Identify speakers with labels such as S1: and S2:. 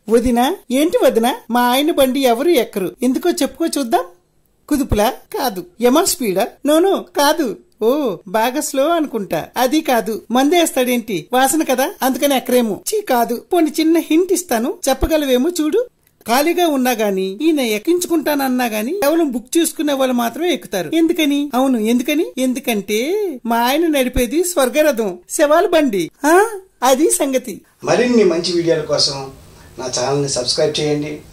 S1: వదినా ఏంటి వదినా మా ఆయన బండి ఎవరు ఎక్కరు ఎందుకో చెప్పుకో చూద్దాం కుదుపులా కాదు ఎమల్ స్పీడా నోను కాదు ఓ బాగా స్లో అనుకుంటా అది కాదు మందేస్తాడేంటి వాసన కదా అందుకని ఎక్కరేమో చీ కాదు పోని చిన్న హింట్ ఇస్తాను చెప్పగలవేమో చూడు ఖాళీగా ఉన్నా గాని ఈయన ఎక్కించుకుంటానన్నా గాని కేవలం బుక్ చేసుకునే వాళ్ళు మాత్రమే ఎక్కుతారు ఎందుకని అవును ఎందుకని ఎందుకంటే మా ఆయన నడిపేది స్వర్గరథం శవాల బండి ఆ అది సంగతి
S2: మరిన్ని మంచి వీడియోల కోసం నా ఛానల్ని సబ్స్క్రైబ్ చేయండి